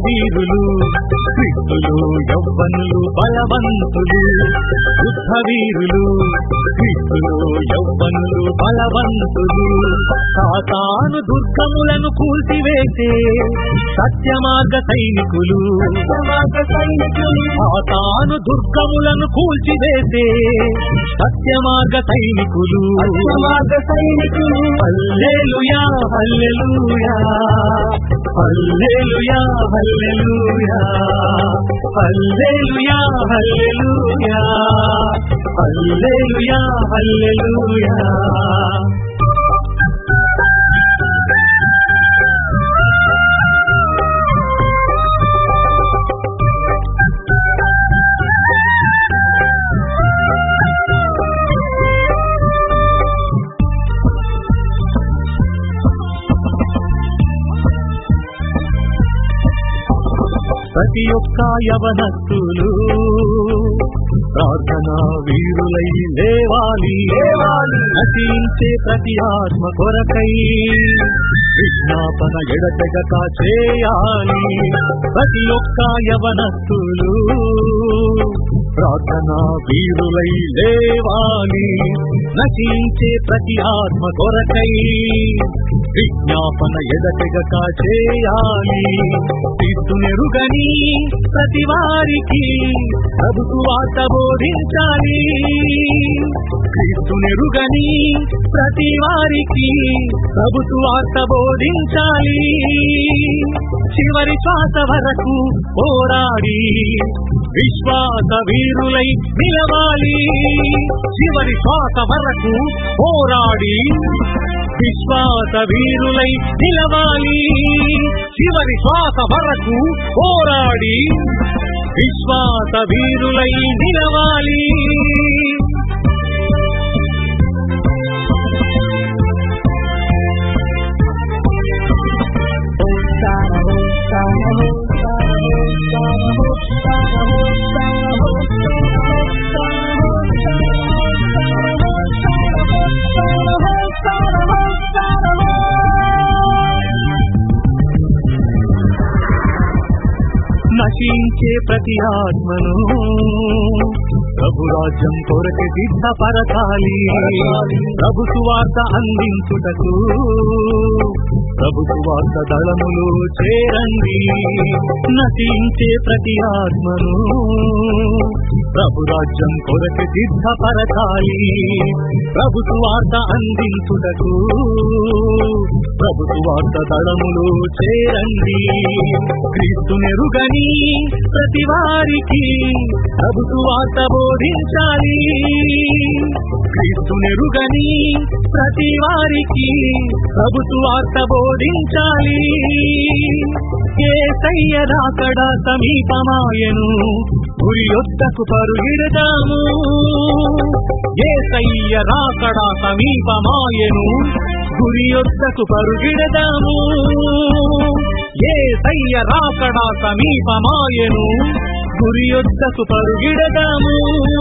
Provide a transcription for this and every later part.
వీరులు క్రీస్తులు యవ్వనులు బలవంతులు యుద్ధ వీరులు క్రీస్తులు యవ్వనులు బలవంతులు సాతాను దుర్గములను కూల్చివేసే సత్యమార్గ సైనికులు సాతాను దుర్గములను కూల్చివేసే సత్యమార్గ సైనికులు హల్లెలూయా హల్లెలూయా హల్లెలూయా హల్లెలూయా హల్లెలూయా హల్లెలూయా హల్లెలూయా హల్లెలూయా ప్రతి ఒక్క యవనస్తులు ప్రార్థన వీరులై లేవాలి నశించే ప్రతి ఆత్మ కొరకై విజ్ఞాపన ఎడతెగక చేయాలి ప్రతి ఒక్క యవనస్తులు ప్రార్థన వీరులై లేవాలి నశించే ప్రతి ఆత్మ కొరకై విజ్ఞాపన ఎడతెగక చేయాలి తీస్తునెరుగని ప్రతి వారికి ప్రభుత్వ వార్త బోధించాలి క్రీస్తునెరుగని ప్రతి వారికి ప్రభుత్వ వార్త బోధించాలి చివరి శ్వాస వరకు పోరాడి విశ్వాస వీరులై నిలవాలి చివరి శ్వాస వరకు పోరాడి విశ్వాస వీరులై నిలవాలి చివరి శ్వాస వరకు పోరాడి విశ్వాస వీరులై నిలవాలి నశించే ప్రతి ఆత్మను ప్రభు రాజ్యం కొరకు సిద్ధపరచాలి ప్రభు సువార్త అందించుటకు ప్రభు సువార్త దళములు చేరండి నశించే ప్రతి ఆత్మను ప్రభు రాజ్యం కొరకు సిద్ధపరచాలి ప్రభు సువార్త అందించుటకు ప్రభు సువార్త దళములు చేరండి క్రీస్తు నెరుగని ప్రతి వారికి ప్రభు సువార్త బోధించాలి క్రీస్తు నెరుగని ప్రతి వారికి ప్రభు సువార్త బోధించాలి ఏసయ్య రాకడ సమీపమాయను గురి యొద్దకు పరుగిడదాము ఏసయ్య రాకడ సమీపమాయను గురి యొద్దకు పరుగిడదాము ఏసయ్య రాకడ సమీపమాయను గురి యొద్దకు పరుగిడదాము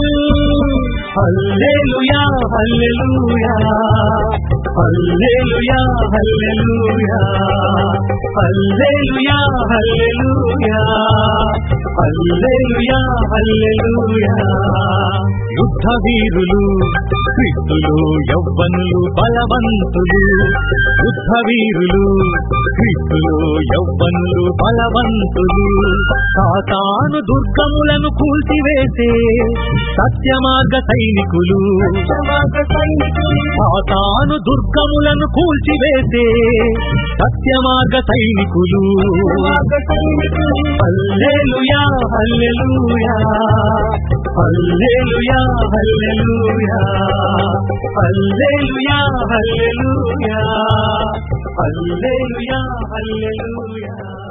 హల్లెలూయా హల్లెలూయా హల్లెలూయా హల్లెలూయా హల్లెలూయా హల్లెలూయా హల్లెలూయా హల్లెలూయా యుద్ధ వీరులు క్రీస్తులు యవ్వనులు బలవంతులు యుద్ధ వీరులు క్రీస్తులు యవ్వనులు బలవంతులు సాతాను దుర్గములను కూల్చివేసే సత్యమార్గ సైనికులు సాతాను దుర్గములను కూల్చివేసే సత్యమార్గ సైనికులు హల్లెలూయా హల్లెలూయా హల్లెలూయా హల్లెలూయా హల్లెలూయా హల్లెలూయా హల్లెలూయా హల్లెలూయా